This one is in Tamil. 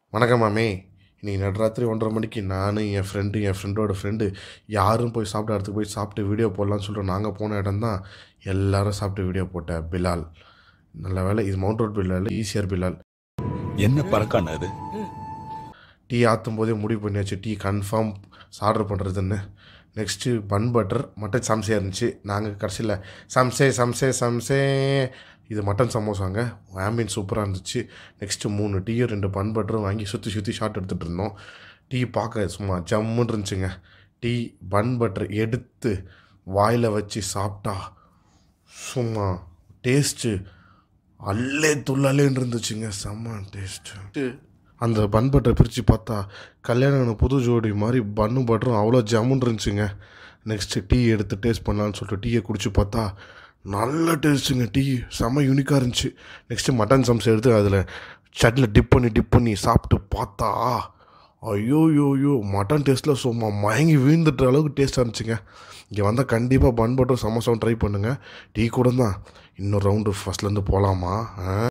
வணக்கம் மாமே இன்றைக்கி நடுராத்திரி ஒன்றரை மணிக்கு நான் என் ஃப்ரெண்டு என் ஃப்ரெண்டோட ஃப்ரெண்டு யாரும் போய் சாப்பிட்ட இடத்துக்கு போய் சாப்பிட்டு வீடியோ போடலான்னு சொல்லிட்டு நாங்கள் போன இடம் தான் எல்லாரும் சாப்பிட்டு வீடியோ போட்ட பிலால் நல்ல வேலை இது Mount Road Bilal easier Bilal என்ன பறக்கான அது டீ ஆற்றும் போதே முடிவு பண்ணியாச்சு டீ கன்ஃபார்ம் ஆர்டர் பண்ணுறதுன்னு நெக்ஸ்ட்டு பன் பட்டர் மட்டன் சம்சே இருந்துச்சு நாங்கள் கடைசியில் சம்சே சம்சே சம்சே இது மட்டன் சமோசாங்க ஆம்பியன் சூப்பராக இருந்துச்சு நெக்ஸ்ட்டு மூணு டீயும் ரெண்டு பன் பட்டரும் வாங்கி சுற்றி சுற்றி ஷாட் எடுத்துகிட்டு இருந்தோம் டீ பார்க்க சும்மா ஜம்முன்னு இருந்துச்சுங்க டீ பன் பட்டர் எடுத்து வாயில் வச்சு சாப்பிட்டா சும்மா டேஸ்ட்டு அல்லே துள்ளாலேன்னு இருந்துச்சுங்க செம்ம டேஸ்ட்டு அந்த பன் பட்டரை பிரித்து பார்த்தா கல்யாணம் ஆன புது ஜோடி மாதிரி பன்னு பட்டரும் அவ்வளோ ஜம்முன்னு இருந்துச்சுங்க நெக்ஸ்ட்டு டீ எடுத்து டேஸ்ட் பண்ணலான்னு சொல்லிட்டு டீயை குடிச்சு பார்த்தா நல்ல டேஸ்ட்டுங்க டீ செம்ம யூனிக்காக இருந்துச்சு நெக்ஸ்ட்டு மட்டன் சம்ஸ் எடுத்து அதில் சட்டில் டிப் பண்ணி டிப் பண்ணி சாப்பிட்டு பார்த்தா ஐயோ யோ யோ மட்டன் டேஸ்ட்டில் சும்மா மயங்கி வீழ்ந்துட்ட அளவுக்கு டேஸ்ட்டாக இருந்துச்சுங்க இங்கே வந்தால் கண்டிப்பாக பன் பட்டர் சமோசாவும் ட்ரை பண்ணுங்கள் டீ கூட தான் இன்னொரு ரவுண்டு ஃபஸ்ட்லேருந்து போகலாமா ஆ